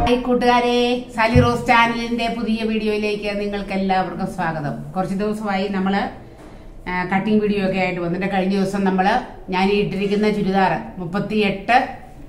Hi കൂട്ടുകാരെ Sally rose ചാനലിന്റെ പുതിയ വീഡിയോയിലേക്ക് നിങ്ങൾക്ക് എല്ലാവർക്കും സ്വാഗതം കുറച്ച് ദിവസമായി നമ്മള് കട്ടിംഗ് വീഡിയോ ഒക്കെ ആയിട്ട് വന്നിട്ട് കഴിഞ്ഞ ദിവസം നമ്മള് ഞാൻ ഈ ഇട്ടിരിക്കുന്ന ചുരിദാർ മുപ്പത്തിയെട്ട്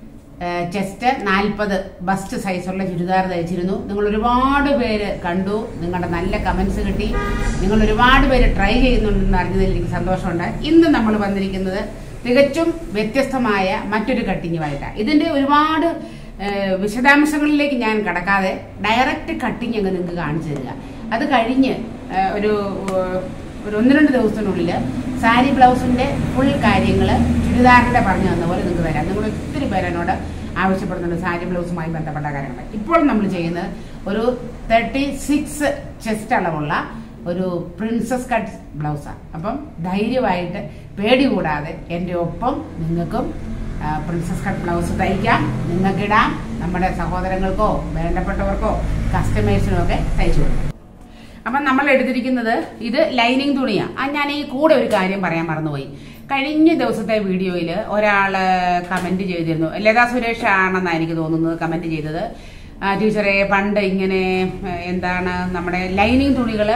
ചെസ്റ്റ് നാൽപ്പത് ബസ്റ്റ് സൈസുള്ള ചുരിദാർ തയ്ച്ചിരുന്നു നിങ്ങൾ ഒരുപാട് പേര് കണ്ടു നിങ്ങളുടെ നല്ല കമന്റ്സ് കിട്ടി നിങ്ങൾ ഒരുപാട് പേര് ട്രൈ ചെയ്യുന്നുണ്ടെന്ന് അറിഞ്ഞതിൽ എനിക്ക് സന്തോഷമുണ്ട് ഇന്ന് നമ്മൾ വന്നിരിക്കുന്നത് തികച്ചും വ്യത്യസ്തമായ മറ്റൊരു കട്ടിങ്ങുമായിട്ടാണ് ഇതിന്റെ ഒരുപാട് ഏഹ്, വിശദാംശങ്ങളിലേക്ക് ഞാൻ കടക്കാതെ ഡയറക്റ്റ് കട്ടിങ് അങ്ങ് നിങ്ങൾക്ക് കാണിച്ചു തരിക അത് കഴിഞ്ഞ് ഏഹ്, ഒരു ഏഹ്, ഒരു ഒന്ന് രണ്ട് ദിവസത്തിനുള്ളിൽ സാരി ബ്ലൗസിന്റെ ഫുൾ കാര്യങ്ങൾ ചുരിദാറിന്റെ പറഞ്ഞു തന്ന പോലെ നിങ്ങൾക്ക് തരാം നിങ്ങൾ ഒത്തിരി പേര് എന്നോട് ആവശ്യപ്പെടുന്നുണ്ട് സാരി ബ്ലൗസുമായി ബന്ധപ്പെട്ട കാര്യങ്ങൾ ഇപ്പോൾ നമ്മൾ ചെയ്യുന്നത് ഒരു തേർട്ടി സിക്സ് ചെസ്റ്റ് അളവുള്ള ഒരു പ്രിൻസസ് കട്ട് ബ്ലൗസാണ് അപ്പം ധൈര്യമായിട്ട് പേടി കൂടാതെ എൻ്റെ ഒപ്പം നിങ്ങൾക്കും ആ, പ്രിൻസസ് കട്ട് ബ്ലൗസ് തയ്ക്കാം നിങ്ങൾക്കിടാം നമ്മുടെ സഹോദരങ്ങൾക്കോ വേണ്ടപ്പെട്ടവർക്കോ കസ്റ്റമേഴ്സിനോ ഒക്കെ തയ്ച്ചു കൊടുക്കാം അപ്പം നമ്മൾ എടുത്തിരിക്കുന്നത് ഇത് ലൈനിങ് തുണിയാണ് ആ ഞാൻ ഈ കൂടെ ഒരു കാര്യം പറയാൻ മറന്നുപോയി കഴിഞ്ഞ ദിവസത്തെ വീഡിയോയിൽ ഒരാൾ കമന്റ് ചെയ്തിരുന്നു ലതാ സുരേഷ് ആണെന്നാണ് എനിക്ക് തോന്നുന്നത് കമന്റ് ചെയ്തത് ആ, ടീച്ചറെ പണ്ട് ഇങ്ങനെ ആ, എന്താണ് നമ്മുടെ ലൈനിങ് തുണികൾ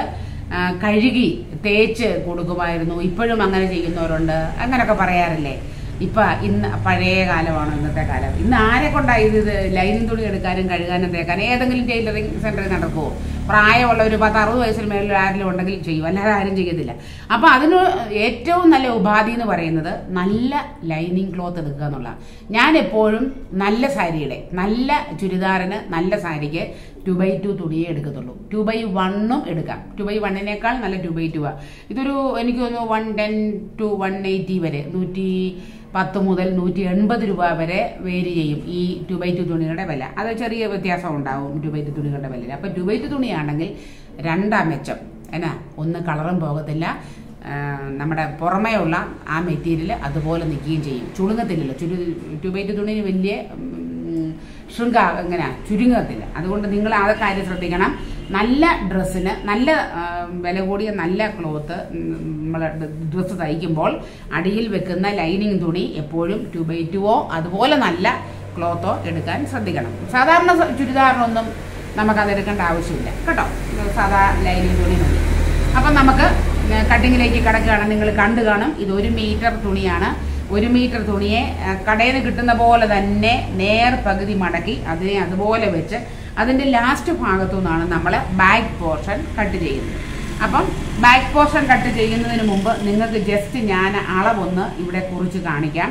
കഴുകി തേച്ച് കൊടുക്കുമായിരുന്നു ഇപ്പോഴും അങ്ങനെ ചെയ്യുന്നവരുണ്ട് അങ്ങനെയൊക്കെ പറയാറില്ലേ ഇപ്പൊ ഇന്ന് പഴയ കാലമാണോ ഇന്നത്തെ കാലം ഇന്ന് ആരെ കൊണ്ടാണ് ഇത് ഇത് ലൈനിങ് തുണി എടുക്കാനും കഴുകാനും തേക്കാനും ഏതെങ്കിലും ടൈലറിംഗ് സെന്ററിൽ നടക്കുമോ പ്രായമുള്ള ഒരു പത്ത് അറുപത് വയസ്സിന് മേളിൽ ആരെങ്കിലും ഉണ്ടെങ്കിൽ ചെയ്യും അല്ലാതെ ആരും ചെയ്യത്തില്ല അപ്പൊ അതിന് ഏറ്റവും നല്ല ഉപാധി എന്ന് പറയുന്നത് നല്ല ലൈനിങ് ക്ലോത്ത് എടുക്കുക എന്നുള്ളതാണ് ഞാൻ എപ്പോഴും നല്ല സാരിയുടെ നല്ല ചുരിദാറിന് നല്ല സാരിക്ക് ടു ബൈ ടു തുണിയേ എടുക്കത്തുള്ളൂ ടു ബൈ വണ്ണും എടുക്കാം ടു ബൈ വണ്ണിനേക്കാൾ നല്ല ടു ബൈ ടു ആ ഇതൊരു എനിക്ക് തോന്നുന്നു one ten to one eighty വരെ നൂറ്റി പത്ത് മുതൽ നൂറ്റി എൺപത് രൂപ വരെ വേരി ചെയ്യും ഈ ടു ബൈ ടു തുണികളുടെ വില അത് ചെറിയ വ്യത്യാസം ഉണ്ടാവും ടു ബൈ ടു തുണികളുടെ വിലയിൽ അപ്പോൾ ടു ബൈ ടു തുണിയാണെങ്കിൽ രണ്ടാം മെച്ചം എന്നാ ഒന്ന് കളറും പോകത്തില്ല ആ, നമ്മുടെ പുറമേ ഉള്ള ആ മെറ്റീരിയൽ അതുപോലെ നിൽക്കുകയും ചെയ്യും ചുളുങ്ങത്തില്ലല്ലോ ചുരു ടു ബൈ ടു തുണിന് വലിയ ഉം, ശൃംഗ എങ്ങനെ ചുരുങ്ങത്തില്ല അതുകൊണ്ട് നിങ്ങൾ ആ കാര്യം ശ്രദ്ധിക്കണം നല്ല ഡ്രസ്സിന് നല്ല ആ, വില കൂടിയ നല്ല ക്ലോത്ത് നമ്മൾ ഡ്രസ്സ് തയ്ക്കുമ്പോൾ അടിയിൽ വെക്കുന്ന ലൈനിങ് തുണി എപ്പോഴും ടു ബൈ ടുവോ അതുപോലെ നല്ല ക്ലോത്തോ എടുക്കാൻ ശ്രദ്ധിക്കണം സാധാരണ സ- ചുരിദാറിനൊന്നും നമുക്കത് എടുക്കേണ്ട ആവശ്യമില്ല കേട്ടോ സാധാ ലൈനിങ് തുണി മതി അപ്പം നമുക്ക് കട്ടിങ്ങിലേക്ക് കിടക്കുകയാണ് നിങ്ങൾ കണ്ടു കാണും ഇത് ഒരു മീറ്റർ തുണിയാണ് ഒരു മീറ്റർ തുണിയെ ആ, കടയിൽ നിന്ന് കിട്ടുന്ന പോലെ തന്നെ നേർ പകുതി മടക്കി അതിനെ അതുപോലെ വെച്ച് അതിൻ്റെ ലാസ്റ്റ് ഭാഗത്തു നിന്നാണ് നമ്മൾ ബാക്ക് പോർഷൻ കട്ട് ചെയ്യുന്നത് അപ്പം ബാക്ക് പോർഷൻ കട്ട് ചെയ്യുന്നതിന് മുമ്പ് നിങ്ങൾക്ക് ജസ്റ്റ് ഞാൻ അളവൊന്ന് ഇവിടെ കുറിച്ച് കാണിക്കാം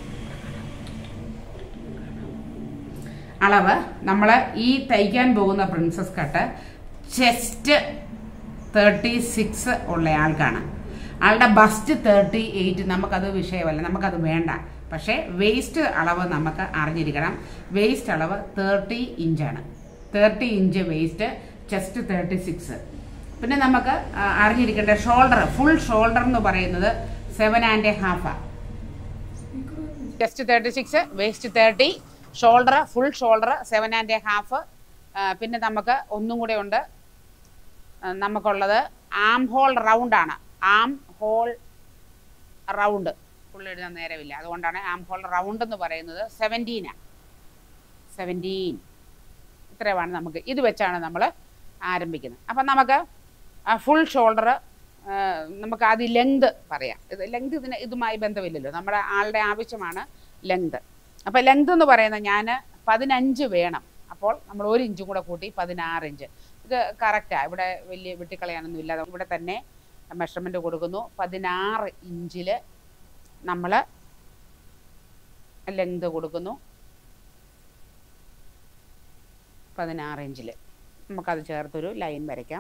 അളവ് നമ്മൾ ഈ തയ്ക്കാൻ പോകുന്ന princess cut chest thirty six ഉള്ള ആൾക്കാണ് ആളുടെ ബസ്റ്റ് തേർട്ടി എയ്റ്റ് നമുക്കത് വിഷയമല്ല നമുക്കത് വേണ്ട പക്ഷേ വേസ്റ്റ് അളവ് നമുക്ക് അറിഞ്ഞിരിക്കണം വേസ്റ്റ് അളവ് തേർട്ടി ഇഞ്ചാണ് thirty inch waist chest thirty six പിന്നെ നമുക്ക് ആ, അറിഞ്ഞിരിക്കേണ്ട ഷോൾഡർ ഫുൾ ഷോൾഡർ എന്ന് പറയുന്നത് സെവൻ ആൻഡ് എ ഹാഫാണ് chest thirty six waist thirty shoulder full shoulder seven and a half പിന്നെ നമുക്ക് ഒന്നും കൂടെ ഉണ്ട് ആ, നമുക്കുള്ളത് ആം ഹോൾ റൗണ്ട് ആണ് ആം ഹോൾ റൗണ്ട് ഫുൾ എഴുതാൻ നേരമില്ല അതുകൊണ്ടാണ് ആം ഹോൾ റൗണ്ട് എന്ന് പറയുന്നത് സെവൻറ്റീനാണ് സെവൻറ്റീൻ ഇത്രയുമാണ് നമുക്ക് ഇത് വെച്ചാണ് നമ്മൾ ആരംഭിക്കുന്നത് അപ്പം നമുക്ക് ഫുൾ ഷോൾഡർ നമുക്ക് അത് ലെങ്ത് പറയാം ഇത് ലെങ്ത് ഇതിന് ഇതുമായി ബന്ധമില്ലല്ലോ നമ്മുടെ ആളുടെ ആവശ്യമാണ് ലെങ്ത് അപ്പോൾ ലെങ്ത് എന്ന് പറയുന്നത് ഞാൻ പതിനഞ്ച് വേണം അപ്പോൾ നമ്മൾ ഒരു ഇഞ്ചും കൂടെ കൂട്ടി പതിനാറ് ഇഞ്ച് ഇത് കറക്റ്റാണ് ഇവിടെ വലിയ വെട്ടിക്കളയാനൊന്നും ഇല്ല ഇവിടെ തന്നെ മെഷർമെൻറ്റ് കൊടുക്കുന്നു പതിനാറ് ഇഞ്ചിൽ നമ്മൾ ലെങ്ത് കൊടുക്കുന്നു പതിനാറ് ഇഞ്ചിൽ നമുക്കത് ചേർത്തൊരു ലൈൻ വരയ്ക്കാം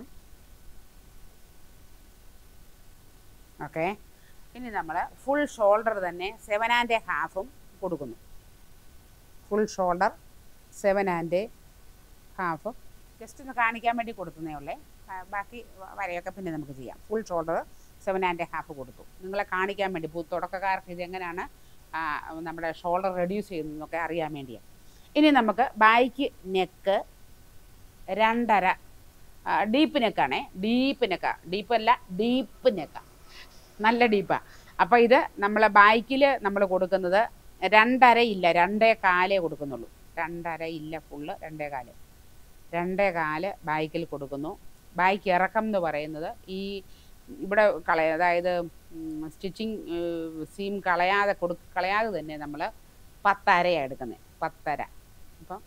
ഓക്കെ ഇനി നമ്മൾ ഫുൾ ഷോൾഡർ തന്നെ സെവൻ ആൻഡ് ഹാഫും കൊടുക്കുന്നു full shoulder seven and half just ഒന്ന് കാണിക്കാൻ വേണ്ടി കൊടുക്കുന്നേ ഉള്ളേ ആ, ബാക്കി വ- വരയൊക്കെ പിന്നെ നമുക്ക് ചെയ്യാം full shoulder seven and half കൊടുത്തു നിങ്ങളെ കാണിക്കാൻ വേണ്ടി പു- തുടക്കക്കാർക്ക് ഇത് എങ്ങനെയാണ് ആ, നമ്മുടെ ഷോൾഡർ റെഡ്യൂസ് ചെയ്യുന്നതെന്നൊക്കെ അറിയാൻ വേണ്ടിയാണ് ഇനി നമുക്ക് ബാക്ക് നെക്ക് രണ്ടര ഡീപ്പ് നെക്കാണേ ഡീപ്പ് നെക്ക ഡീപ്പ് അല്ല ഡീപ്പ് നെക്ക നല്ല ഡീപ്പാണ് അപ്പോൾ ഇത് നമ്മളെ ബാക്കിൽ നമ്മൾ കൊടുക്കുന്നത് രണ്ടര ഇല്ല രണ്ടേ കാലേ കൊടുക്കുന്നുള്ളൂ രണ്ടര ഇല്ല ഫുള്ള് രണ്ടേ കാല് രണ്ടേ കാല് ബാക്കിൽ കൊടുക്കുന്നു ബാക്ക് ഇറക്കം എന്ന് പറയുന്നത് ഈ ഇവിടെ കളയ അതായത് സ്റ്റിച്ചിങ് സീം കളയാതെ കൊടു കളയാതെ തന്നെ നമ്മൾ പത്തരയാണ് എടുക്കുന്നത് പത്തര അപ്പം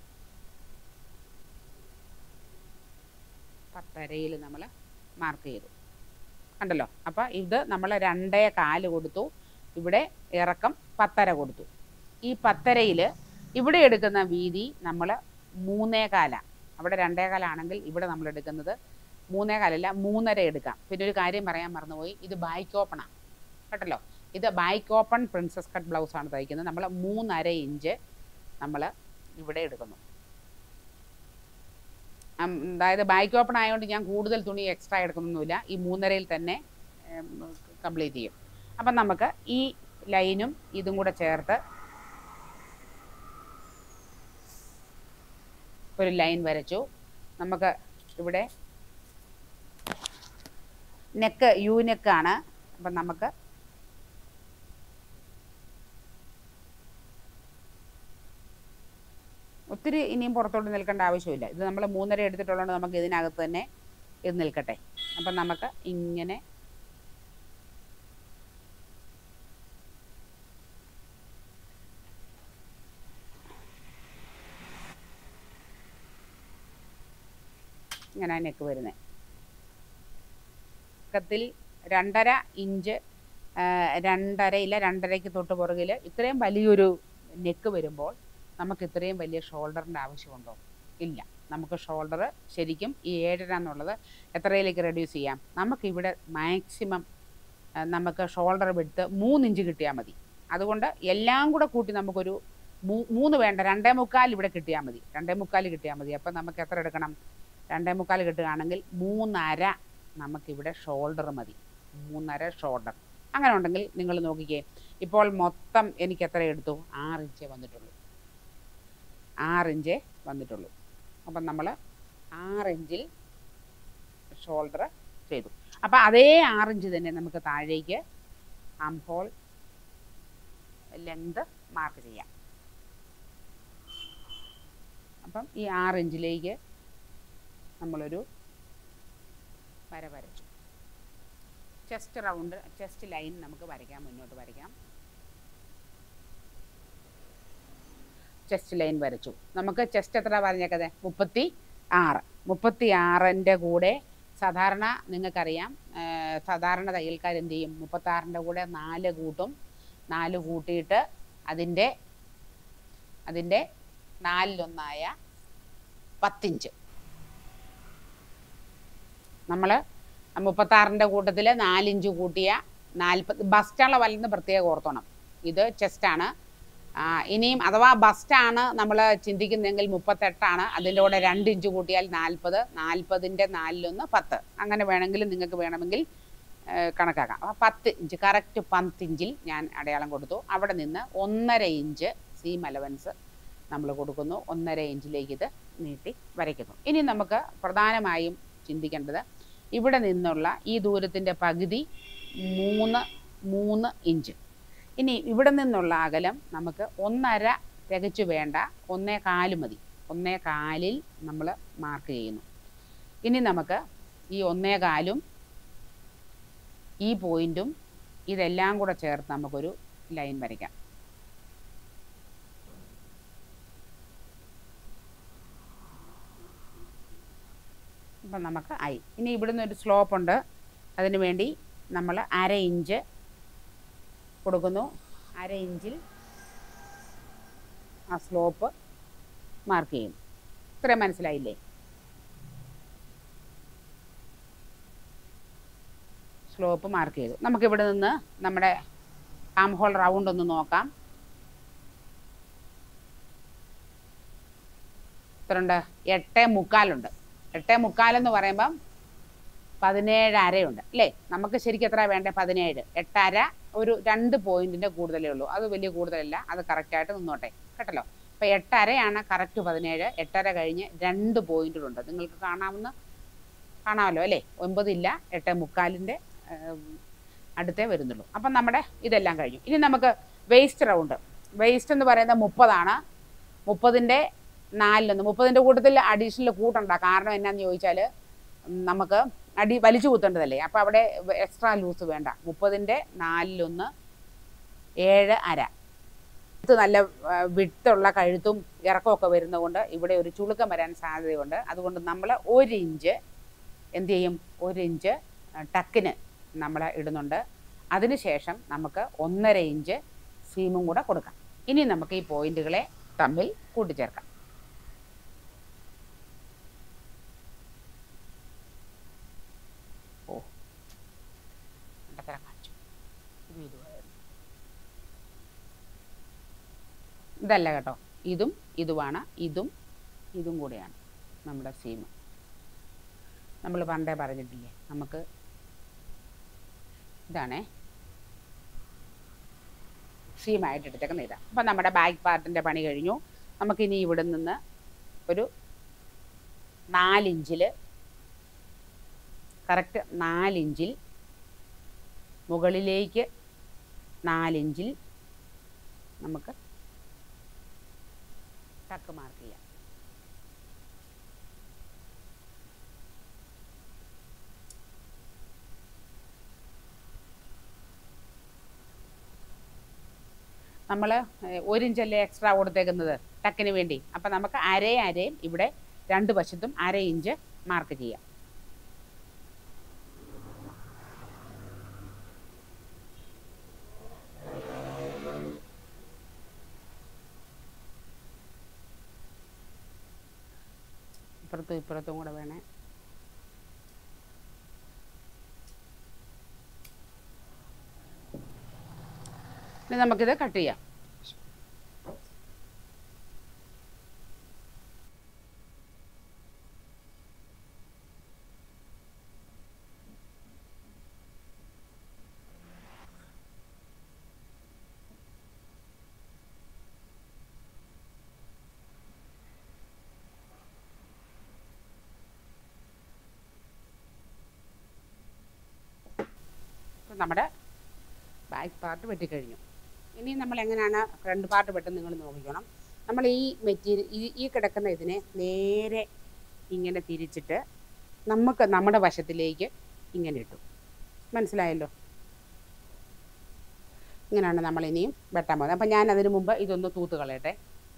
പത്തരയിൽ നമ്മൾ മാർക്ക് ചെയ്തു കണ്ടല്ലോ അപ്പം ഇത് നമ്മൾ രണ്ടേ കാല് കൊടുത്തു ഇവിടെ ഇറക്കം പത്തര കൊടുത്തു ഈ പത്തരയിൽ ഇവിടെ എടുക്കുന്ന വീതി നമ്മൾ മൂന്നേ കാല അവിടെ രണ്ടേ കാലാണെങ്കിൽ ഇവിടെ നമ്മൾ എടുക്കുന്നത് മൂന്നേ കാലല്ല മൂന്നര എടുക്കാം പിന്നെ ഒരു കാര്യം പറയാൻ മറന്നുപോയി ഇത് ബൈക്ക് ഓപ്പണാണ് കേട്ടല്ലോ ഇത് back open princess cut blouse ആണ് തയ്ക്കുന്നത് നമ്മൾ മൂന്നര ഇഞ്ച് നമ്മൾ ഇവിടെ എടുക്കുന്നു ഉം, അതായത് ബൈക്ക് ഓപ്പൺ ആയതുകൊണ്ട് ഞാൻ കൂടുതൽ തുണി എക്സ്ട്രാ എടുക്കുന്നൊന്നുമില്ല ഈ മൂന്നരയിൽ തന്നെ കംപ്ലീറ്റ് ചെയ്യും അപ്പം നമുക്ക് ഈ ലൈനും ഇതും കൂടെ ചേർത്ത് ഒരു ലൈൻ വരച്ചു നമുക്ക് ഇവിടെ നെക്ക് യു നെക്കാണ് അപ്പം നമുക്ക് ഒത്തിരി ഇനിയും പുറത്തോട്ട് നിൽക്കേണ്ട ആവശ്യമില്ല ഇത് നമ്മൾ മൂന്നര എടുത്തിട്ടുള്ളതുകൊണ്ട് നമുക്ക് ഇതിനകത്ത് തന്നെ ഇത് നിൽക്കട്ടെ അപ്പം നമുക്ക് ഇങ്ങനെ ഇങ്ങനെ നെക്ക് വരുന്നത് ത്തിൽ രണ്ടര ഇഞ്ച് ആ, രണ്ടര ഇല്ല രണ്ടരയ്ക്ക് തൊട്ട് പുറകിൽ ഇത്രയും വലിയൊരു നെക്ക് വരുമ്പോൾ നമുക്ക് ഇത്രയും വലിയ ഷോൾഡറിൻ്റെ ആവശ്യമുണ്ടോ ഇല്ല നമുക്ക് ഷോൾഡർ ശരിക്കും ഈ ഏഴര എന്നുള്ളത് എത്രയിലേക്ക് റെഡ്യൂസ് ചെയ്യാം നമുക്കിവിടെ മാക്സിമം ആ, നമുക്ക് ഷോൾഡർ വിടുത്ത് മൂന്നിഞ്ച് കിട്ടിയാൽ മതി അതുകൊണ്ട് എല്ലാം കൂടെ കൂട്ടി നമുക്കൊരു മൂ- മൂന്ന് വേണ്ട രണ്ടേ മുക്കാൽ ഇവിടെ കിട്ടിയാൽ മതി രണ്ടേ മുക്കാൽ കിട്ടിയാൽ മതി അപ്പം നമുക്ക് എത്ര എടുക്കണം രണ്ടേ മുക്കാൽ കിട്ടുകയാണെങ്കിൽ മൂന്നര നമുക്കിവിടെ ഷോൾഡർ മതി മൂന്നര ഷോൾഡർ അങ്ങനെ ഉണ്ടെങ്കിൽ നിങ്ങൾ നോക്കിക്കേ ഇപ്പോൾ മൊത്തം എനിക്ക് എത്ര എടുത്തു ആറ് ഇഞ്ചേ വന്നിട്ടുള്ളൂ ആറ് ഇഞ്ചേ വന്നിട്ടുള്ളൂ അപ്പം നമ്മൾ ആറ് ഇഞ്ചിൽ ഷോൾഡർ ചെയ്തു അപ്പം അതേ ആറ് ഇഞ്ച് തന്നെ നമുക്ക് താഴേക്ക് ആം ഹോൾ ലെങ്ത് മാർക്ക് ചെയ്യാം അപ്പം ഈ ആറ് ഇഞ്ചിലേക്ക് നമ്മളൊരു വര വരച്ചു ചെസ്റ്റ് റൗണ്ട് ചെസ്റ്റ് ലൈൻ നമുക്ക് വരയ്ക്കാം മുന്നോട്ട് വരയ്ക്കാം ചെസ്റ്റ് ലൈൻ വരച്ചു നമുക്ക് ചെസ്റ്റ് എത്ര പറഞ്ഞേക്കത് മുപ്പത്തി ആറ് മുപ്പത്തി ആറിൻ്റെ കൂടെ സാധാരണ നിങ്ങൾക്കറിയാം ആ, സാധാരണ തയ്യൽക്കാർ എന്ത് ചെയ്യും മുപ്പത്താറിൻ്റെ കൂടെ നാല് കൂട്ടും നാല് കൂട്ടിയിട്ട് അതിൻ്റെ അതിൻ്റെ നാലിലൊന്നായ പത്തിഞ്ച് നമ്മൾ മുപ്പത്താറിൻ്റെ കൂട്ടത്തിൽ നാലിഞ്ച് കൂട്ടിയ നാൽപ്പത് ബസ്റ്റുള്ള വല്ലെന്ന് പ്രത്യേകം ഓർത്തോണം ഇത് ചെസ്റ്റാണ് ഇനിയും അഥവാ ബസ്റ്റാണ് നമ്മൾ ചിന്തിക്കുന്നതെങ്കിൽ മുപ്പത്തെട്ടാണ് അതിൻ്റെ കൂടെ രണ്ട് ഇഞ്ച് കൂട്ടിയാൽ നാൽപ്പത് നാൽപ്പതിൻ്റെ നാലിലൊന്ന് പത്ത് അങ്ങനെ വേണമെങ്കിൽ നിങ്ങൾക്ക് വേണമെങ്കിൽ ആ, കണക്കാക്കാം അപ്പോൾ പത്ത് ഇഞ്ച് കറക്റ്റ് പത്ത് ഇഞ്ചിൽ ഞാൻ അടയാളം കൊടുത്തു അവിടെ നിന്ന് ഒന്നര ഇഞ്ച് സീം അലവൻസ് നമ്മൾ കൊടുക്കുന്നു ഒന്നര ഇഞ്ചിലേക്ക് ഇത് നീട്ടി വരയ്ക്കുന്നു ഇനി നമുക്ക് പ്രധാനമായും ചിന്തിക്കേണ്ടത് ഇവിടെ നിന്നുള്ള ഈ ദൂരത്തിൻ്റെ പകുതി മൂന്ന് മൂന്ന് ഇഞ്ച് ഇനി ഇവിടെ നിന്നുള്ള അകലം നമുക്ക് ഒന്നര തികച്ചു വേണ്ട ഒന്നേ കാല് മതി ഒന്നേ കാലിൽ നമ്മൾ മാർക്ക് ചെയ്യുന്നു ഇനി നമുക്ക് ഈ ഒന്നേ കാലും ഈ പോയിന്റും ഇതെല്ലാം കൂടെ ചേർത്ത് നമുക്കൊരു ലൈൻ വരയ്ക്കാം അപ്പം നമുക്ക് ആയി ഇനി ഇവിടുന്ന് ഒരു സ്ലോപ്പ് ഉണ്ട് അതിന് വേണ്ടി നമ്മൾ അര ഇഞ്ച് കൊടുക്കുന്നു അര ഇഞ്ചിൽ ആ സ്ലോപ്പ് മാർക്ക് ചെയ്യുന്നു ഇത്രയും മനസ്സിലായില്ലേ സ്ലോപ്പ് മാർക്ക് ചെയ്തു നമുക്കിവിടെ നിന്ന് നമ്മുടെ ആം ഹോൾ റൗണ്ട് ഒന്ന് നോക്കാം എത്രയുണ്ട് എട്ടേ മുക്കാലുണ്ട് എട്ടേ മുക്കാലെന്ന് പറയുമ്പം പതിനേഴ് അരയുണ്ട് അല്ലേ നമുക്ക് ശരിക്കും എത്ര വേണ്ടേ പതിനേഴ് എട്ടര ഒരു രണ്ട് പോയിന്റിന്റെ കൂടുതലേ ഉള്ളൂ അത് വലിയ കൂടുതലല്ല അത് കറക്റ്റായിട്ട് നിന്നോട്ടെ കേട്ടല്ലോ അപ്പോൾ എട്ടരയാണ് കറക്റ്റ് പതിനേഴ് എട്ടര കഴിഞ്ഞ് രണ്ട് പോയിന്റുകളുണ്ട് നിങ്ങൾക്ക് കാണാവുന്ന കാണാമല്ലോ അല്ലേ ഒൻപതില്ല എട്ട് മുക്കാലിൻ്റെ അടുത്തേ വരുന്നുള്ളൂ അപ്പം നമ്മുടെ ഇതെല്ലാം കഴിഞ്ഞു ഇനി നമുക്ക് വേസ്റ്റ് റൗണ്ട് വേസ്റ്റ് എന്ന് പറയുന്നത് മുപ്പതാണ് മുപ്പതിൻ്റെ നാലിലൊന്ന് മുപ്പതിൻ്റെ കൂട്ടത്തിൽ അഡീഷണൽ കൂട്ടണ്ട കാരണം എന്നാന്ന് ചോദിച്ചാൽ നമുക്ക് അടി വലിച്ചു കുത്തേണ്ടതല്ലേ അപ്പോൾ അവിടെ എക്സ്ട്രാ ലൂസ് വേണ്ട മുപ്പതിൻ്റെ നാലിലൊന്ന് ഏഴ് അര ഇത് നല്ല ആ, വിട്ടുള്ള കഴുത്തും ഇറക്കമൊക്കെ വരുന്നതുകൊണ്ട് ഇവിടെ ഒരു ചുളുക്കം വരാൻ സാധ്യതയുണ്ട് അതുകൊണ്ട് നമ്മൾ ഒരു ഇഞ്ച് എന്ത് ചെയ്യും ഒരു ഇഞ്ച് ആ, ടക്കിന് നമ്മൾ ഇടുന്നുണ്ട് അതിനുശേഷം നമുക്ക് ഒന്നര ഇഞ്ച് സീമും കൂടെ കൊടുക്കാം ഇനി നമുക്ക് ഈ പോയിന്റുകളെ തമ്മിൽ കൂട്ടിച്ചേർക്കാം ഓ രണ്ടത്തരം കാണിച്ചു ഇതും ഇതുമായിരുന്നു ഇതല്ല കേട്ടോ ഇതും ഇതുമാണ് ഇതും ഇതും കൂടെയാണ് നമ്മുടെ സീമ നമ്മൾ പണ്ടേ പറഞ്ഞിട്ടില്ലേ നമുക്ക് ഇതാണേ സീമായിട്ട് എടുത്തേക്കുന്ന ഇതാണ് അപ്പം നമ്മുടെ ബാക്ക് പാർട്ടിൻ്റെ പണി കഴിഞ്ഞു നമുക്കിനി ഇവിടെ നിന്ന് ഒരു നാലിഞ്ചിൽ കറക്റ്റ് നാലിഞ്ചിൽ മുകളിലേക്ക് നാലിഞ്ചിൽ നമുക്ക് ടക്ക് മാർക്ക് ചെയ്യാം നമ്മൾ ഒരു ഇഞ്ചല്ലേ എക്സ്ട്രാ കൊടുത്തേക്കുന്നത് ടക്കിന് വേണ്ടി അപ്പം നമുക്ക് അരയും അരയും ഇവിടെ രണ്ട് വശത്തും അര ഇഞ്ച് മാർക്ക് ചെയ്യാം ഇപ്പുറത്തും ഇപ്പുറത്തും കൂടെ വേണേ ഇനി നമുക്കിത് കട്ട് ചെയ്യാം ഇപ്പം നമ്മുടെ ബാക്ക് പാർട്ട് വെട്ടിക്കഴിഞ്ഞു ഇനി നമ്മൾ എങ്ങനെയാണ് ഫ്രണ്ട് പാർട്ട് വെട്ടുന്നത് നിങ്ങൾ നോക്കിക്കണം നമ്മൾ ഈ മെറ്റീരിയൽ ഈ ഈ കിടക്കുന്ന ഇതിനെ നേരെ ഇങ്ങനെ തിരിച്ചിട്ട് നമുക്ക് നമ്മുടെ വശത്തിലേക്ക് ഇങ്ങനെ ഇട്ടു മനസ്സിലായല്ലോ ഇങ്ങനെയാണ് നമ്മൾ ഇനിയും വെട്ടാൻ പോകുന്നത് അപ്പം ഞാൻ അതിന് മുമ്പ് ഇതൊന്ന് തൂത്ത് കളയട്ടെ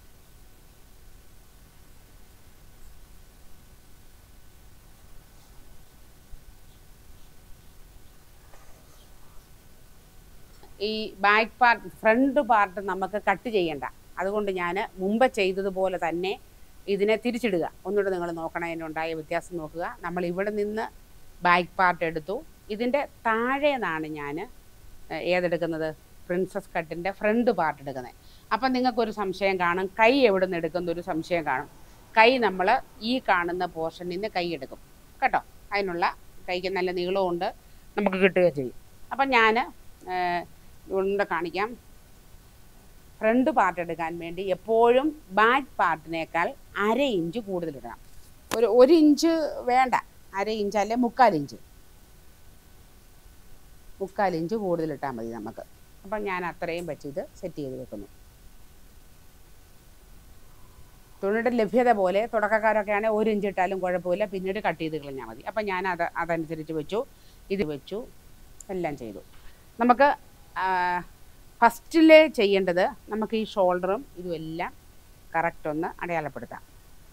ഈ ബാക്ക് പാർട്ട് ഫ്രണ്ട് പാർട്ട് നമുക്ക് കട്ട് ചെയ്യണ്ട അതുകൊണ്ട് ഞാൻ മുമ്പ് ചെയ്തതുപോലെ തന്നെ ഇതിനെ തിരിച്ചിടുക ഒന്നുകൂടെ നിങ്ങൾ നോക്കണം അതിനുണ്ടായ വ്യത്യാസം നോക്കുക നമ്മൾ ഇവിടെ നിന്ന് ബാക്ക് പാർട്ട് എടുത്തു ഇതിൻ്റെ താഴെ നിന്നാണ് ഞാൻ ഏതെടുക്കുന്നത് പ്രിൻസസ് കട്ടിൻ്റെ ഫ്രണ്ട് പാർട്ട് എടുക്കുന്നത് അപ്പം നിങ്ങൾക്കൊരു സംശയം കാണും കൈ എവിടെ നിന്ന് എടുക്കുന്ന ഒരു സംശയം കാണും കൈ നമ്മൾ ഈ കാണുന്ന പോർഷനിൽ നിന്ന് കൈ എടുക്കും കേട്ടോ അതിനുള്ള കൈക്ക് നല്ല നീളമുണ്ട് നമുക്ക് കിട്ടുകയും ചെയ്യും അപ്പം ഞാൻ ഇവിടെ കാണിക്കാം ഫ്രണ്ട് പാർട്ട് എടുക്കാൻ വേണ്ടി എപ്പോഴും ബാക്ക് പാർട്ടിനേക്കാൾ അര ഇഞ്ച് കൂടുതലിടണം ഒരു ഒരു ഇഞ്ച് വേണ്ട അര ഇഞ്ച് അല്ലെ മുക്കാൽ ഇഞ്ച് മുക്കാൽ ഇഞ്ച് കൂടുതലിട്ടാൽ മതി നമുക്ക് അപ്പം ഞാൻ അത്രയും വെച്ച് ഇത് സെറ്റ് ചെയ്ത് വെക്കുന്നു തുണിയുടെ ലഭ്യത പോലെ തുടക്കക്കാരൊക്കെ ആണെങ്കിൽ ഒരു ഇഞ്ച് ഇട്ടാലും കുഴപ്പമില്ല പിന്നീട് കട്ട് ചെയ്ത് കളഞ്ഞാൽ മതി അപ്പം ഞാൻ അത് അതനുസരിച്ച് വെച്ചു ഇത് വെച്ചു എല്ലാം ചെയ്തു നമുക്ക് ഫസ്റ്റിൽ ചെയ്യേണ്ടത് നമുക്ക് ഈ ഷോൾഡറും ഇതും എല്ലാം കറക്റ്റ് ഒന്ന് അടയാളപ്പെടുത്താം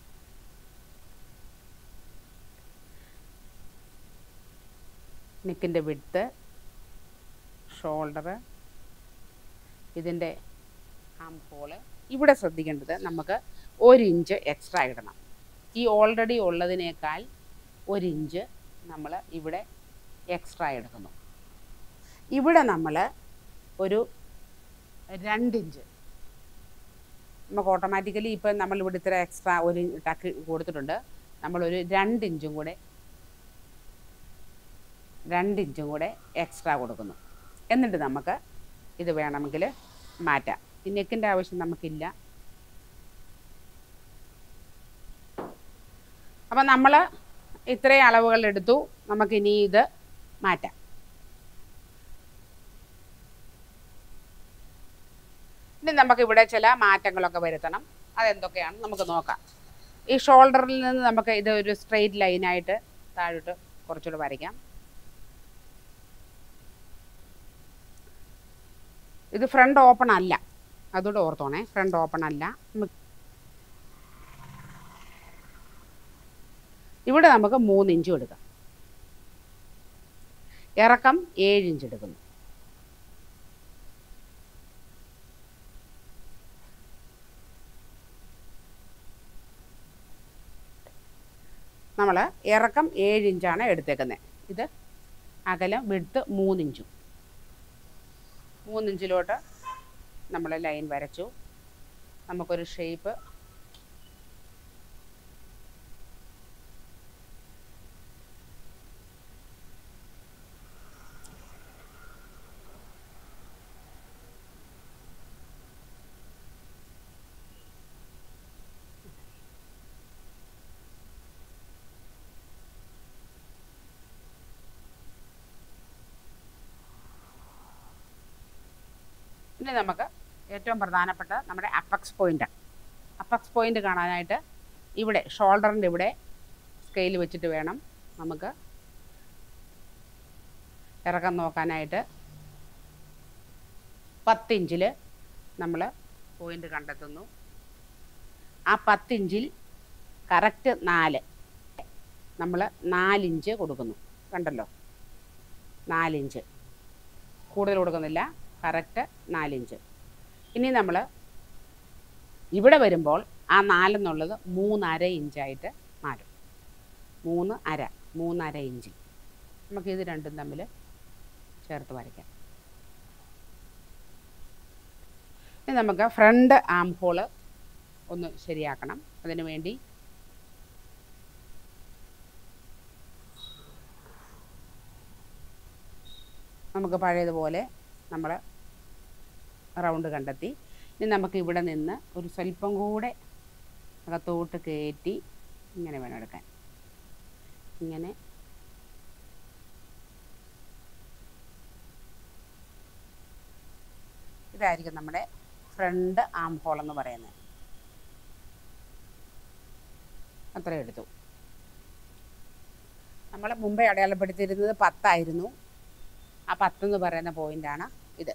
നെക്കിൻ്റെ വിഡ്ത്ത് ഷോൾഡർ ഇതിൻ്റെ ആം ഹോള് ഇവിടെ ശ്രദ്ധിക്കേണ്ടത് നമുക്ക് ഒരു ഇഞ്ച് എക്സ്ട്രാ ഇടണം ഈ ഓൾറെഡി ഉള്ളതിനേക്കാൾ ഒരു ഇഞ്ച് നമ്മൾ ഇവിടെ എക്സ്ട്രാ എടുക്കുന്നു ഇവിടെ നമ്മൾ ഒരു രണ്ടിഞ്ച് നമുക്ക് ഓട്ടോമാറ്റിക്കലി ഇപ്പം നമ്മൾ ഇവിടെ ഇത്ര എക്സ്ട്രാ ഒരു ടക്ക് കൊടുത്തിട്ടുണ്ട് നമ്മളൊരു രണ്ടിഞ്ചും കൂടെ രണ്ടിഞ്ചും കൂടെ എക്സ്ട്രാ കൊടുക്കുന്നു എന്നിട്ട് നമുക്ക് ഇത് വേണമെങ്കിൽ മാറ്റാം ഈ നെക്കിൻ്റെ ആവശ്യം നമുക്കില്ല അപ്പം നമ്മൾ ഇത്രയും അളവുകൾ എടുത്തു നമുക്കിനി ഇത് മാറ്റാം ഇനി നമുക്കിവിടെ ചില മാറ്റങ്ങളൊക്കെ വരുത്തണം അതെന്തൊക്കെയാണെന്ന് നമുക്ക് നോക്കാം ഈ ഷോൾഡറിൽ നിന്ന് നമുക്ക് ഇത് ഒരു സ്ട്രെയിറ്റ് ലൈനായിട്ട് താഴോട്ട് കുറച്ചുകൂടെ വരയ്ക്കാം ഇത് ഫ്രണ്ട് ഓപ്പൺ അല്ല അതുകൂടെ ഓർത്തോണേ ഫ്രണ്ട് ഓപ്പൺ അല്ല നമുക്ക് ഇവിടെ നമുക്ക് മൂന്ന് ഇഞ്ചും എടുക്കാം ഇറക്കം ഏഴ് ഇഞ്ച് എടുക്കുന്നു നമ്മൾ ഇറക്കം ഏഴ് ഇഞ്ചാണ് എടുത്തേക്കുന്നത് ഇത് അകലം വിടുത്ത് മൂന്നിഞ്ചും മൂന്നിഞ്ചിലോട്ട് നമ്മൾ ലൈൻ വരച്ചു നമുക്കൊരു ഷേപ്പ് ഇനി നമുക്ക് ഏറ്റവും പ്രധാനപ്പെട്ട നമ്മുടെ അപ്പക്സ് പോയിന്റ് അപ്പക്സ് പോയിന്റ് കാണാനായിട്ട് ഇവിടെ ഷോൾഡറിൻ്റെ ഇവിടെ സ്കെയിൽ വെച്ചിട്ട് വേണം നമുക്ക് ഇറക്കം നോക്കാനായിട്ട് പത്തിഞ്ചിൽ നമ്മൾ പോയിന്റ് കണ്ടെത്തുന്നു ആ പത്തിഞ്ചിൽ കറക്റ്റ് നാല് നമ്മൾ നാലിഞ്ച് കൊടുക്കുന്നു കണ്ടല്ലോ നാലിഞ്ച് കൂടുതൽ കൊടുക്കുന്നില്ല കറക്റ്റ് നാലിഞ്ച് ഇനി നമ്മൾ ഇവിടെ വരുമ്പോൾ ആ നാലെന്നുള്ളത് മൂന്നര ഇഞ്ചായിട്ട് മാറും മൂന്ന് അര മൂന്നര ഇഞ്ച് നമുക്ക് ഇത് രണ്ടും തമ്മിൽ ചേർത്ത് വരയ്ക്കാം ഇനി നമുക്ക് ഫ്രണ്ട് ആം ഹോള് ഒന്ന് ശരിയാക്കണം അതിനു വേണ്ടി നമുക്ക് പഴയതുപോലെ നമ്മൾ റൗണ്ട് കണ്ടെത്തി ഇനി നമുക്ക് ഇവിടെ നിന്ന് ഒരു സ്വല്പം കൂടെ അകത്തോട്ട് കയറ്റി ഇങ്ങനെ വേണം എടുക്കാൻ ഇങ്ങനെ ഇതായിരിക്കും നമ്മുടെ ഫ്രണ്ട് ആം ഹോൾ എന്ന് പറയുന്നത് അത്ര എടുത്തു നമ്മൾ മുമ്പേ അടയാളപ്പെടുത്തിയിരുന്നത് പത്തായിരുന്നു ആ പത്തെന്ന് പറയുന്ന പോയിൻ്റാണ് ഇത്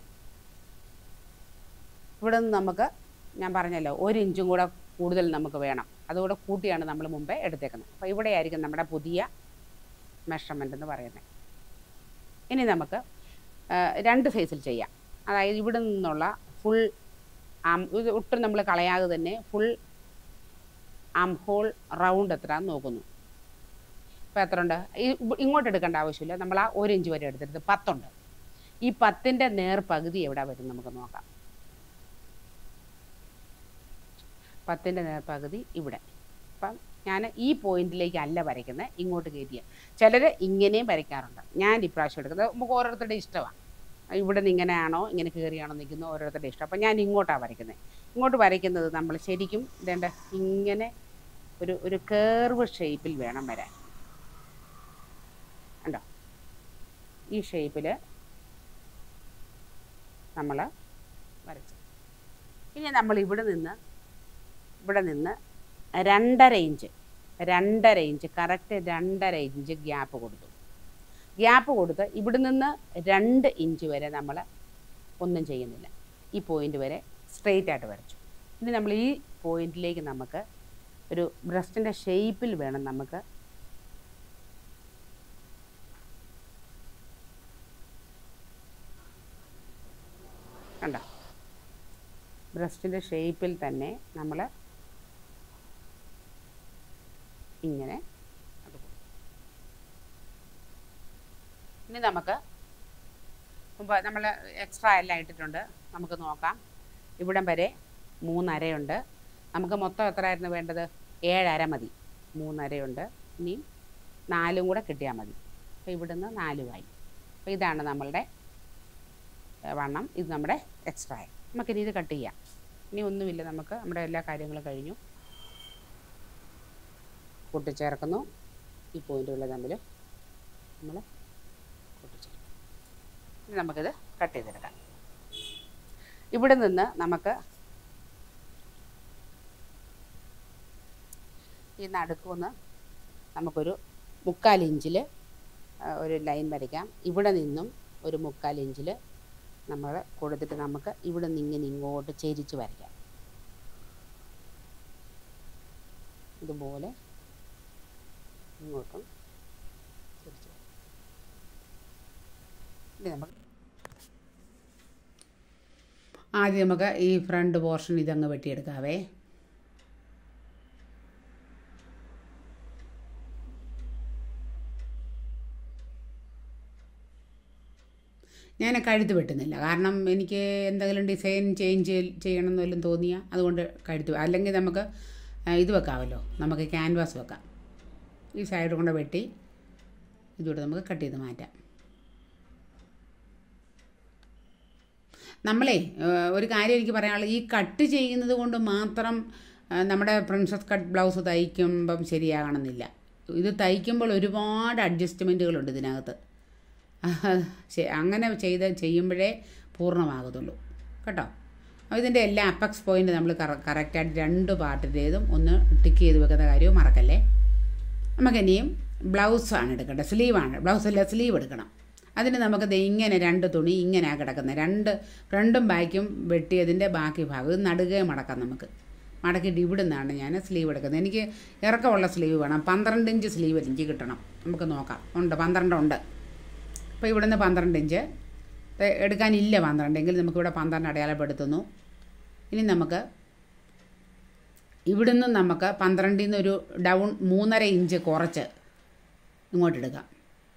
ഇവിടെ നിന്ന് നമുക്ക് ഞാൻ പറഞ്ഞല്ലോ ഒരു ഇഞ്ചും കൂടെ കൂടുതൽ നമുക്ക് വേണം അതുകൂടെ കൂട്ടിയാണ് നമ്മൾ മുമ്പേ എടുത്തേക്കുന്നത് അപ്പോൾ ഇവിടെയായിരിക്കും നമ്മുടെ പുതിയ മെഷർമെൻ്റ് എന്ന് പറയുന്നത് ഇനി നമുക്ക് ആ, രണ്ട് സൈസിൽ ചെയ്യാം അതായത് ഇവിടെ നിന്നുള്ള ഫുൾ ആം ഇത് ഒട്ടും നമ്മൾ കളയാതെ തന്നെ ഫുൾ ആം ഹോൾ റൗണ്ട് എത്രയാണെന്ന് നോക്കുന്നു ഇപ്പോൾ എത്ര ഉണ്ട് ഈ ഇ- ഇങ്ങോട്ട് എടുക്കേണ്ട ആവശ്യമില്ല നമ്മൾ ആ ഒരു ഇഞ്ച് വരെ എടുത്തിട്ട് പത്തുണ്ട് ഈ പത്തിൻ്റെ നേർ പകുതി എവിടെ വരും നമുക്ക് നോക്കാം പത്തിൻ്റെ നേർപകുതി ഇവിടെ അപ്പം ഞാൻ ഈ പോയിന്റിലേക്ക് അല്ല വരയ്ക്കുന്നത് ഇങ്ങോട്ട് കയറ്റിയ ചിലർ ഇങ്ങനെയും വരയ്ക്കാറുണ്ട് ഞാൻ ഇപ്രാവശ്യം എടുക്കുന്നത് നമുക്ക് ഓരോരുത്തരുടെ ഇഷ്ടമാണ് ഇവിടെ നിന്ന് ഇങ്ങനെയാണോ ഇങ്ങനെ കയറിയാണോ നിൽക്കുന്നത് ഓരോരുത്തരുടെ ഇഷ്ടം അപ്പം ഞാൻ ഇങ്ങോട്ടാണ് വരയ്ക്കുന്നത് ഇങ്ങോട്ട് വരയ്ക്കുന്നത് നമ്മൾ ശരിക്കും ഇതേണ്ട ഇങ്ങനെ ഒരു ഒരു കേർവ് ഷേപ്പിൽ വേണം വരാൻ കണ്ടോ ഈ ഷേപ്പിൽ നമ്മൾ വരച്ചു ഇനി നമ്മൾ ഇവിടെ നിന്ന് ഇവിടെ നിന്ന് രണ്ടര ഇഞ്ച് രണ്ടര ഇഞ്ച് കറക്റ്റ് രണ്ടര ഇഞ്ച് ഗ്യാപ്പ് കൊടുത്തു ഗ്യാപ്പ് കൊടുത്ത് ഇവിടെ നിന്ന് രണ്ട് ഇഞ്ച് വരെ നമ്മൾ ഒന്നും ചെയ്യുന്നില്ല ഈ പോയിന്റ് വരെ സ്ട്രെയിറ്റ് ആയിട്ട് വരച്ചു ഇനി നമ്മൾ ഈ പോയിന്റിലേക്ക് നമുക്ക് ഒരു ബ്രസ്റ്റിൻ്റെ ഷേപ്പിൽ വേണം നമുക്ക് കണ്ടോ ബ്രസ്റ്റിൻ്റെ ഷേപ്പിൽ തന്നെ നമ്മൾ ഇങ്ങനെ അത് കൊടുക്കും. ഇനി നമുക്ക് മുമ്പ് നമ്മൾ എക്സ്ട്രാ എല്ലാം ഇട്ടിട്ടുണ്ട് നമുക്ക് നോക്കാം ഇവിടം വരെ മൂന്നരയുണ്ട് നമുക്ക് മൊത്തം എത്ര ആയിരുന്നു വേണ്ടത് ഏഴര മതി മൂന്നരയുണ്ട് ഇനി നാലും കൂടെ കിട്ടിയാൽ മതി അപ്പോൾ ഇവിടുന്ന് നാലുമായി അപ്പോൾ ഇതാണ് നമ്മളുടെ ഏഹ്, വണ്ണം ഇത് നമ്മുടെ എക്സ്ട്രാ നമുക്കിനി ഇത് കട്ട് ചെയ്യാം ഇനി ഒന്നുമില്ല നമുക്ക് നമ്മുടെ എല്ലാ കാര്യങ്ങളും കഴിഞ്ഞു കൂട്ടിച്ചേർക്കുന്നു ഈ പോയിന്റുകൾ തമ്മിൽ നമ്മൾ കൂട്ടിച്ചേർക്കും ഇനി നമുക്കിത് കട്ട് ചെയ്തെടുക്കാം ഇവിടെ നിന്ന് നമുക്ക് ഈ നടുക്കുന്ന് നമുക്കൊരു മുക്കാൽ ഇഞ്ചിൽ ഒരു ലൈൻ വരയ്ക്കാം ഇവിടെ നിന്നും ഒരു മുക്കാൽ ഇഞ്ചിൽ നമ്മൾ കൊടുത്തിട്ട് നമുക്ക് ഇവിടെ നിന്ന് ഇങ്ങനെ ഇങ്ങോട്ട് ചെരിച്ച് വരയ്ക്കാം ഇതുപോലെ ഇങ്ങോട്ടും ചെരിച്ച് വരയ്ക്കാം ഇനി നമുക്ക് ആദ്യം നമുക്ക് ഈ ഫ്രണ്ട് പോർഷൻ ഇതങ്ങ് വെട്ടിയെടുക്കാവേ ഞാൻ കഴുത്ത് വെട്ടുന്നില്ല കാരണം എനിക്ക് എന്തെങ്കിലും ഡിസൈൻ ചേഞ്ച് ചെയ്യണം എന്ന് വല്ലതും തോന്നിയാൽ അതുകൊണ്ട് കഴുത്ത് വെ- അല്ലെങ്കിൽ നമുക്ക് ആ, ഇത് വെക്കാമല്ലോ നമുക്ക് ക്യാൻവാസ് വെക്കാം ഈ സൈഡ് കൊണ്ട് വെട്ടി ഇതോടെ നമുക്ക് കട്ട് ചെയ്ത് മാറ്റാം നമ്മളേ ഏഹ്, ഒരു കാര്യം എനിക്ക് പറയാനുള്ളത് ഈ കട്ട് ചെയ്യുന്നത് കൊണ്ട് മാത്രം ആ, നമ്മുടെ പ്രിൻസസ് കട്ട് ബ്ലൗസ് തയ്ക്കുമ്പം ശരിയാകണമെന്നില്ല ഇത് തയ്ക്കുമ്പോൾ ഒരുപാട് അഡ്ജസ്റ്റ്മെൻറ്റുകളുണ്ട് ഇതിനകത്ത് ശ- അങ്ങനെ ചെയ്ത് ചെയ്യുമ്പോഴേ പൂർണ്ണമാകത്തുള്ളൂ കേട്ടോ അപ്പോൾ ഇതിൻ്റെ എല്ലാ അപ്പക്സ് പോയിൻ്റ് നമ്മൾ കറക്റ്റായിട്ട് രണ്ട് പാർട്ടിൻ്റേതും ഒന്ന് ടിക്ക് ചെയ്ത് വെക്കുന്ന കാര്യവും മറക്കല്ലേ നമുക്ക് ഇനിയും ബ്ലൗസാണ് എടുക്കേണ്ടത് സ്ലീവാണ് ബ്ലൗസ് അല്ല സ്ലീവ് എടുക്കണം അതിന് നമുക്ക് ദേ ഇങ്ങനെ രണ്ട് തുണി ഇങ്ങനെയാണ് കിടക്കുന്നത് രണ്ട് ഫ്രണ്ടും ബാക്കും വെട്ടിയതിൻ്റെ ബാക്കി ഭാഗം ഇത് നടുകെ മടക്കാം നമുക്ക് മടക്കിയിട്ട് ഇവിടെ നിന്നാണ് ഞാൻ സ്ലീവ് എടുക്കുന്നത് എനിക്ക് ഇറക്കമുള്ള സ്ലീവ് വേണം പന്ത്രണ്ട് ഇഞ്ച് സ്ലീവ് എനിക്ക് കിട്ടണം നമുക്ക് നോക്കാം ഉണ്ട് പന്ത്രണ്ട് ഉണ്ട് അപ്പോൾ ഇവിടുന്ന് പന്ത്രണ്ട് ഇഞ്ച് ദേ എടുക്കാനില്ല പന്ത്രണ്ട് എങ്കിൽ നമുക്കിവിടെ പന്ത്രണ്ട് അടയാളപ്പെടുത്തുന്നു ഇനി നമുക്ക് ഇവിടുന്ന് നമുക്ക് പന്ത്രണ്ടിൽ നിന്ന് ഒരു ഡൗൺ മൂന്നര ഇഞ്ച് കുറച്ച് ഇങ്ങോട്ട് എടുക്കാം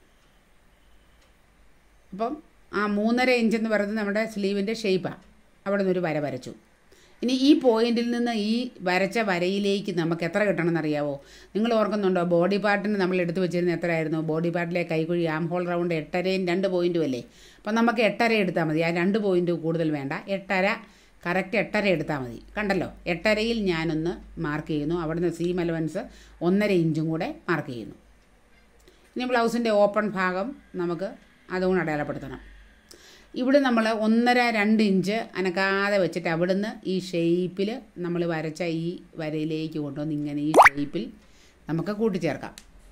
അപ്പം ആ മൂന്നര ഇഞ്ച് എന്ന് പറയുന്നത് നമ്മുടെ സ്ലീവിൻ്റെ ഷേപ്പാണ് അവിടെ നിന്നൊരു വര വരച്ചു ഇനി ഈ പോയിന്റിൽ നിന്ന് ഈ വരച്ച വരയിലേക്ക് നമുക്ക് എത്ര കിട്ടണമെന്നറിയാവോ നിങ്ങൾ ഓർക്കുന്നുണ്ടോ ബോഡി പാർട്ടിന് നമ്മൾ എടുത്തു വെച്ചിരുന്ന എത്രയായിരുന്നു ബോഡി പാർട്ടിലെ കൈക്കുഴി ആം ഹോൾ റൗണ്ട് എട്ടരയും രണ്ട് പോയിൻറ്റും അല്ലേ അപ്പം നമുക്ക് എട്ടര എടുത്താൽ മതി ആ രണ്ട് പോയിൻറ്റ് കൂടുതൽ വേണ്ട എട്ടര കറക്റ്റ് എട്ടര എടുത്താൽ മതി കണ്ടല്ലോ എട്ടരയിൽ ഞാനൊന്ന് മാർക്ക് ചെയ്യുന്നു അവിടുന്ന് സീം അലവൻസ് ഒന്നര ഇഞ്ചും കൂടെ മാർക്ക് ചെയ്യുന്നു ഇനി ബ്ലൗസിൻ്റെ ഓപ്പൺ ഭാഗം നമുക്ക് അതുകൊണ്ട് അടയാളപ്പെടുത്തണം ഇവിടെ നമ്മൾ ഒന്നര രണ്ട് ഇഞ്ച് അനക്കാതെ വെച്ചിട്ട് അവിടുന്ന് ഈ ഷേപ്പിൽ നമ്മൾ വരച്ച ഈ വരയിലേക്ക് കൊണ്ടുവന്ന് ഇങ്ങനെ ഈ ഷേപ്പിൽ നമുക്ക് കൂട്ടിച്ചേർക്കാം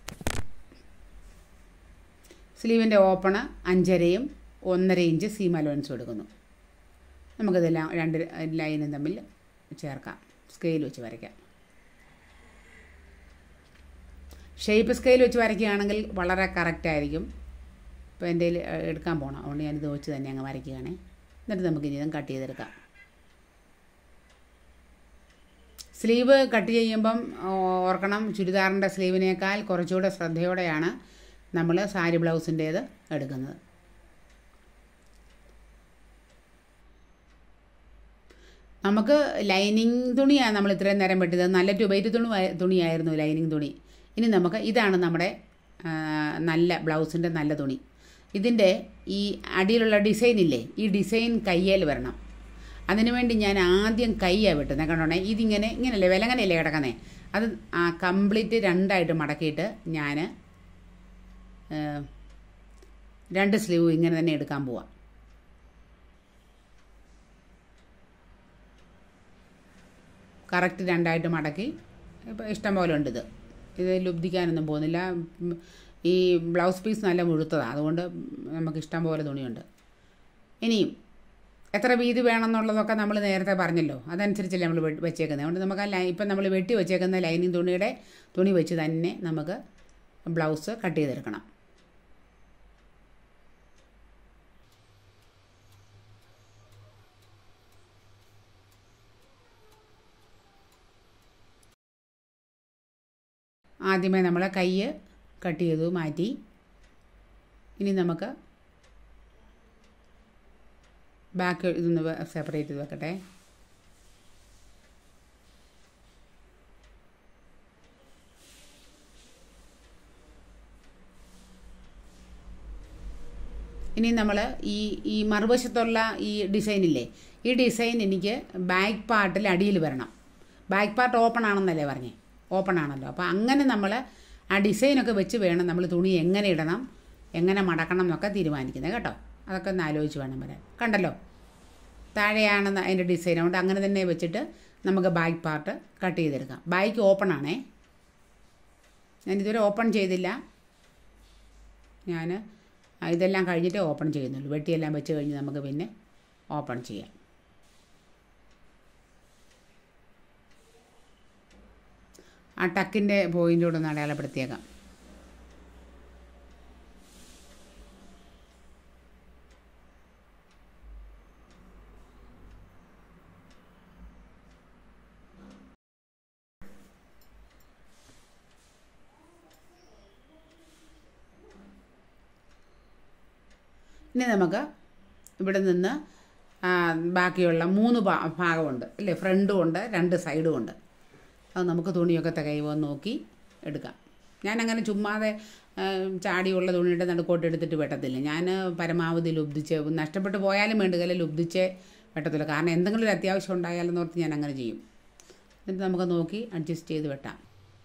സ്ലീവിൻ്റെ ഓപ്പണ് അഞ്ചരയും ഒന്നര ഇഞ്ച് സീം അലോൻസും എടുക്കുന്നു നമുക്കിതെല്ലാം രണ്ട് ലൈനും തമ്മിൽ ചേർക്കാം സ്കെയിൽ വെച്ച് വരയ്ക്കാം ഷേപ്പ് സ്കെയിൽ വെച്ച് വരയ്ക്കുകയാണെങ്കിൽ വളരെ കറക്റ്റ് ആയിരിക്കും ഇപ്പോൾ എൻ്റെ കയ്യിൽ എടുക്കാൻ പോകണം അതുകൊണ്ട് ഞാനിത് വെച്ച് തന്നെ അങ്ങ് വരയ്ക്കുകയാണേ എന്നിട്ട് നമുക്ക് ഇനി ഇതും കട്ട് ചെയ്തെടുക്കാം സ്ലീവ് കട്ട് ചെയ്യുമ്പം ഓർക്കണം ചുരിദാറിൻ്റെ സ്ലീവിനേക്കാൾ കുറച്ചുകൂടെ ശ്രദ്ധയോടെയാണ് നമ്മൾ സാരി ബ്ലൗസിൻ്റേത് എടുക്കുന്നത് നമുക്ക് ലൈനിങ് തുണിയാണ് നമ്മൾ ഇത്രയും നേരം വെട്ടിയത് നല്ല ട്യൂബൈറ്റ് തുണി തുണിയായിരുന്നു ലൈനിങ് തുണി ഇനി നമുക്ക് ഇതാണ് നമ്മുടെ ആ, നല്ല ബ്ലൗസിൻ്റെ നല്ല തുണി ഇതിൻ്റെ ഈ അടിയിലുള്ള ഡിസൈൻ ഇല്ലേ ഈ ഡിസൈൻ കയ്യേൽ വരണം അതിനുവേണ്ടി ഞാൻ ആദ്യം കൈയാണ് വെട്ടുന്നത് കണ്ടോണേ ഇതിങ്ങനെ ഇങ്ങനെയല്ലേ വിലങ്ങനെയല്ലേ കിടക്കുന്നേ അത് ആ കംപ്ലീറ്റ് രണ്ടായിട്ട് മടക്കിയിട്ട് ഞാൻ രണ്ട് സ്ലീവ് ഇങ്ങനെ തന്നെ എടുക്കാൻ പോവാം കറക്റ്റ് രണ്ടായിട്ട് മടക്കി ഇപ്പോൾ ഇഷ്ടം പോലെ ഉണ്ട് ഇത് ഇത് ലുബ്ധിക്കാനൊന്നും പോകുന്നില്ല ഉം, ഈ ബ്ലൗസ് പീസ് നല്ല മുഴുത്തതാണ് അതുകൊണ്ട് നമുക്ക് ഇഷ്ടം പോലെ തുണിയുണ്ട് ഇനിയും എത്ര വീതി വേണമെന്നുള്ളതൊക്കെ നമ്മൾ നേരത്തെ പറഞ്ഞല്ലോ അതനുസരിച്ചല്ലേ നമ്മൾ വെ- വെച്ചേക്കുന്നത് അതുകൊണ്ട് നമുക്ക് ആ ലൈ ഇപ്പം നമ്മൾ വെട്ടി വെച്ചേക്കുന്ന ലൈനിങ് തുണിയുടെ തുണി വെച്ച് തന്നെ നമുക്ക് ബ്ലൗസ് കട്ട് ചെയ്തെടുക്കണം ആദ്യമേ നമ്മൾ കൈ കട്ട് ചെയ്തു മാറ്റി ഇനി നമുക്ക് ബാക്ക് ഇതൊന്ന് സെപ്പറേറ്റ് ചെയ്ത് വെക്കട്ടെ ഇനി നമ്മൾ ഈ ഈ മറുവശത്തുള്ള ഈ ഡിസൈൻ ഇല്ലേ ഈ ഡിസൈൻ എനിക്ക് ബാക്ക് പാർട്ടിൽ അടിയിൽ വരണം ബാക്ക് പാർട്ട് ഓപ്പൺ ആണെന്നല്ലേ പറഞ്ഞേ ഓപ്പൺ ആണല്ലോ അപ്പോൾ അങ്ങനെ നമ്മൾ ആ ഡിസൈനൊക്കെ വെച്ച് വേണം നമ്മൾ തുണി എങ്ങനെ ഇടണം എങ്ങനെ മടക്കണം എന്നൊക്കെ തീരുമാനിക്കുന്നത് കേട്ടോ അതൊക്കെ ഒന്ന് ആലോചിച്ച് വേണം വരാൻ കണ്ടല്ലോ താഴെയാണ് അതിൻ്റെ ഡിസൈൻ അതുകൊണ്ട് അങ്ങനെ തന്നെ വെച്ചിട്ട് നമുക്ക് ബാക്ക് പാർട്ട് കട്ട് ചെയ്തെടുക്കാം ബാക്ക് ഓപ്പൺ ആണേ ഞാനിതുവരെ ഓപ്പൺ ചെയ്തില്ല ഞാൻ ഇതെല്ലാം കഴിഞ്ഞിട്ടേ ഓപ്പൺ ചെയ്യുന്നുള്ളൂ വെട്ടിയെല്ലാം വെച്ച് കഴിഞ്ഞ് നമുക്ക് പിന്നെ ഓപ്പൺ ചെയ്യാം ആ ടക്കിൻ്റെ പോയിൻ്റോട് ഒന്ന് അടയാളപ്പെടുത്തിയേക്കാം ഇനി നമുക്ക് ഇവിടെ നിന്ന് ആ, ബാക്കിയുള്ള മൂന്ന് ഭാ- ഭാഗമുണ്ട് അല്ലേ ഫ്രണ്ടും ഉണ്ട് രണ്ട് സൈഡും ഉണ്ട് അത് നമുക്ക് തുണിയൊക്കെ തികയുമോ എന്ന് നോക്കി എടുക്കാം ഞാൻ അങ്ങനെ ചുമ്മാതെ ആ, ചാടിയുള്ള തുണിയുടെ നടുക്കോട്ട് എടുത്തിട്ട് വെട്ടത്തില്ല ഞാൻ പരമാവധി ലുബ്ധിച്ച് നഷ്ടപ്പെട്ടു പോയാലും വേണ്ടുകയില്ല ലുബ്ധിച്ചേ വെട്ടത്തില്ല കാരണം എന്തെങ്കിലും ഒരു അത്യാവശ്യം ഉണ്ടായാലെന്ന് ഓർത്ത് ഞാൻ അങ്ങനെ ചെയ്യും എന്നിട്ട് നമുക്ക് നോക്കി അഡ്ജസ്റ്റ് ചെയ്ത് വെട്ടാം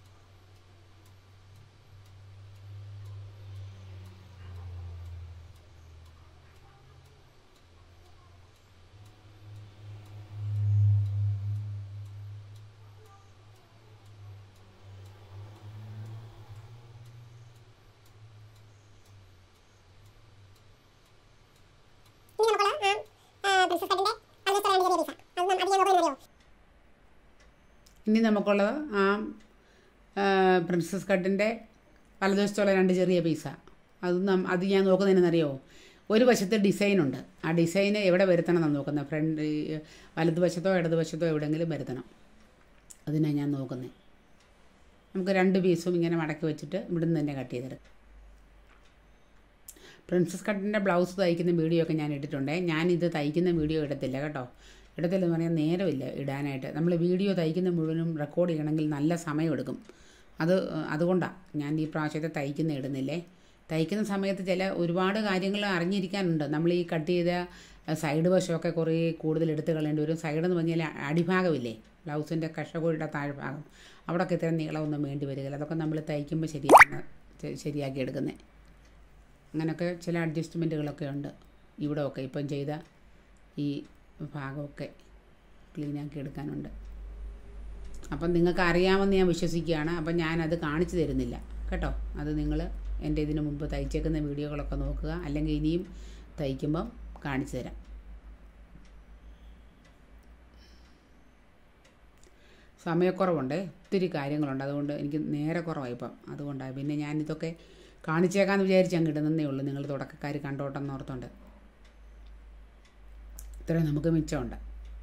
ഇനി നമുക്കുള്ള ആ പ്രിൻസസ് കട്ടിന്റെ അതിനെ ചെറിയ ചെറിയ പീസ അത് നം- അത് ഞാൻ നോക്കുന്നറിയോ ഇനി നമുക്കുള്ളത് ആ ആ, പ്രിൻസസ് കട്ടിൻ്റെ വലതുവശത്തുള്ള രണ്ട് ചെറിയ പീസ അത് നം അത് ഞാൻ നോക്കുന്നതിനെന്നറിയോ ഒരു വശത്ത് ഡിസൈനുണ്ട് ആ ഡിസൈന് എവിടെ വരുത്തണം എന്നാണ് നോക്കുന്നത് ഫ്രണ്ട് ഈ വലതുവശത്തോ ഇടതുവശത്തോ എവിടെയെങ്കിലും വരുത്തണം അതിനാണ് ഞാൻ നോക്കുന്നത് നമുക്ക് രണ്ട് പീസും ഇങ്ങനെ മടക്കി വെച്ചിട്ട് ഇവിടുന്ന് തന്നെ കട്ട് ചെയ്തെടുക്കാം പ്രിൻസസ് കട്ടിൻ്റെ ബ്ലൗസ് തയ്ക്കുന്ന വീഡിയോ ഒക്കെ ഞാൻ ഇട്ടിട്ടുണ്ട് ഞാനിത് തയ്ക്കുന്ന വീഡിയോ ഇടത്തില്ല കേട്ടോ ഇടത്തില്ലെന്ന് പറയാൻ നേരമില്ല ഇടാനായിട്ട് നമ്മൾ വീഡിയോ തയ്ക്കുന്ന മുഴുവനും റെക്കോർഡ് ചെയ്യണമെങ്കിൽ നല്ല സമയമെടുക്കും അത് അതുകൊണ്ടാണ് ഞാൻ ഈ പ്രാവശ്യത്തെ തയ്ക്കുന്ന ഇടുന്നില്ലേ തയ്ക്കുന്ന സമയത്ത് ചില ഒരുപാട് കാര്യങ്ങൾ അറിഞ്ഞിരിക്കാനുണ്ട് നമ്മൾ ഈ കട്ട് ചെയ്ത സൈഡ് വശമൊക്കെ കുറേ കൂടുതൽ എടുത്ത് കളയേണ്ടി വരും സൈഡ് എന്ന് പറഞ്ഞാൽ അടിഭാഗമില്ലേ ബ്ലൗസിൻ്റെ കഷകോഴിയുടെ താഴ്ഭാഗം അവിടെയൊക്കെ ഇത്ര നീളമൊന്നും വേണ്ടി വരികയില്ല അതൊക്കെ നമ്മൾ തയ്ക്കുമ്പോൾ ശരിയാക്കുന്ന ശരിയാക്കി എടുക്കുന്നത് അങ്ങനെയൊക്കെ ചില അഡ്ജസ്റ്റ്മെൻറ്റുകളൊക്കെ ഉണ്ട് ഇവിടെ ഒക്കെ ഇപ്പം ചെയ്ത ഈ ഭാഗമൊക്കെ ക്ലീനാക്കി എടുക്കാനുണ്ട് അപ്പം നിങ്ങൾക്ക് അറിയാമെന്ന് ഞാൻ വിശ്വസിക്കുകയാണ് അപ്പം ഞാനത് കാണിച്ചു തരുന്നില്ല കേട്ടോ അത് നിങ്ങൾ എൻ്റെ ഇതിന് മുമ്പ് തയ്ച്ചേക്കുന്ന വീഡിയോകളൊക്കെ നോക്കുക അല്ലെങ്കിൽ ഇനിയും തയ്ക്കുമ്പം കാണിച്ചു തരാം സമയക്കുറവുണ്ട് ഒത്തിരി കാര്യങ്ങളുണ്ട് അതുകൊണ്ട് എനിക്ക് നേരെ കുറവായി ഇപ്പം അതുകൊണ്ടാണ് പിന്നെ ഞാനിതൊക്കെ കാണിച്ചേക്കാന്ന് വിചാരിച്ച് അങ്ങ് ഇടുന്നതേ ഉള്ളൂ നിങ്ങൾ തുടക്കക്കാർ കണ്ടോട്ടെന്ന് ഓർത്തുണ്ട് ഇത്രയും നമുക്ക് മിച്ചമുണ്ട്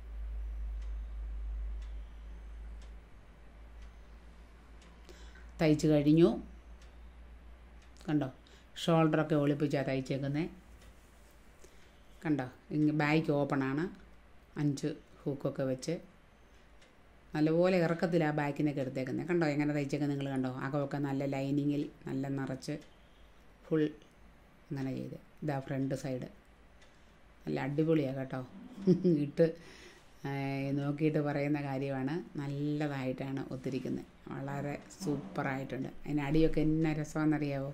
തയ്ച്ച് കഴിഞ്ഞു കണ്ടോ ഷോൾഡറൊക്കെ ഒളിപ്പിച്ചാണ് തയ്ച്ചേക്കുന്നത് കണ്ടോ ഇങ്ങ് ബാക്ക് ഓപ്പണാണ് അഞ്ച് ഹൂക്കൊക്കെ വെച്ച് നല്ലപോലെ ഇറക്കത്തിൽ ആ ബാക്കിനൊക്കെ എടുത്തേക്കുന്നത് കണ്ടോ എങ്ങനെ തയ്ച്ചേക്കുന്നത് നിങ്ങൾ കണ്ടോ അകമൊക്കെ നല്ല ലൈനിങ്ങിൽ നല്ല നിറച്ച് ഫുൾ അങ്ങനെ ചെയ്ത് ഇതാ ഫ്രണ്ട് സൈഡ് നല്ല അടിപൊളിയാണ് കേട്ടോ ഇട്ട് ആ, നോക്കിയിട്ട് പറയുന്ന കാര്യമാണ് നല്ലതായിട്ടാണ് ഒത്തിരിക്കുന്നത് വളരെ സൂപ്പറായിട്ടുണ്ട് അതിന് അടിയൊക്കെ എന്നാ രസമാണെന്നറിയാവോ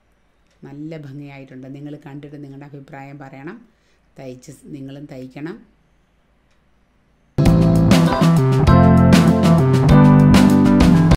നല്ല ഭംഗിയായിട്ടുണ്ട് നിങ്ങൾ കണ്ടിട്ട് നിങ്ങളുടെ അഭിപ്രായം പറയണം തയ്ച്ച് നിങ്ങളും തയ്ക്കണം